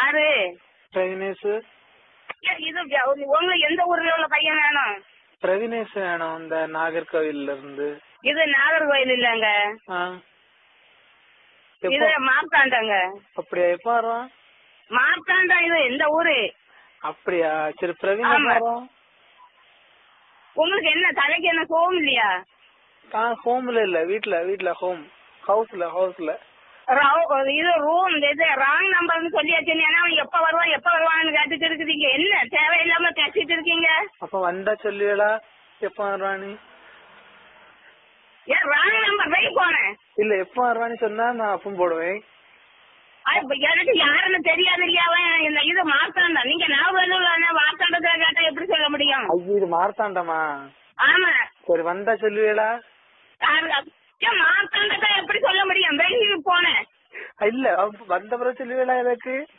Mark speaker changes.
Speaker 1: யாரு
Speaker 2: பிரவினேஷ்
Speaker 1: ஏ, இது வே- உங்க எந்த ஊர்ல உள்ள பையன் வேணும்
Speaker 2: பிரவினேஷ் வேணும் இந்த நாகர்கோவில்ல இருந்து
Speaker 1: இது நாகர்கோயில் இல்லங்க
Speaker 2: ஆ.
Speaker 1: இது
Speaker 2: எப்போ
Speaker 1: மார்த்தாண்டங்க
Speaker 2: அப்படியா எப்போ வருவான்
Speaker 1: மார்த்தாண்டா இது எந்த ஊரு
Speaker 2: அப்படியா சரி பிரவீன்
Speaker 1: ஆமா.
Speaker 2: எப்போ வருவான்
Speaker 1: உங்களுக்கு என்ன தலைக்கு என்ன சோம் இல்லையா
Speaker 2: ஆ ஹோம்ல இல்ல வீட்ல வீட்ல ஹோம் ஹவுஸ்ல ஹவுஸ்ல
Speaker 1: ரவு- இது ரூம் இது ராங் நம்பர்னு சொல்லியாச்சு ஏன்னா அவன் எப்ப வருவான் எப்ப வருவான்னு கேட்டுட்டு இருக்குதீங்க என்ன தேவையில்லாம பேசிட்டு இருக்கீங்க
Speaker 2: அப்ப வந்தா சொல்லுவேளா எப்ப வருவான்னு
Speaker 1: ஏன் ராங் நம்பர் வை போனேன்
Speaker 2: இல்ல எப்ப வருவான்னு சொன்னா நான் அப்பவும் போடுவேன்
Speaker 1: எனக்கு யாருன்னு தெரியாது இல்லையா அவன் இந்த இது மார்த்தாண்டா நீங்க ஞாபகம் மார்த்தாண்டத்தை கேட்டா எப்படி சொல்ல முடியும்
Speaker 2: ஐயோ இது மார்த்தாண்டமா
Speaker 1: ஆமா
Speaker 2: சரி வந்தா சொல்லுவேளா
Speaker 1: யாரு- ஏன் மார்த்தாண்டத்தை எப்படி சொல்ல முடியும் வெளியே போனேன்
Speaker 2: இல்ல அவ வந்த பிறகு சொல்லுவேளா எனக்கு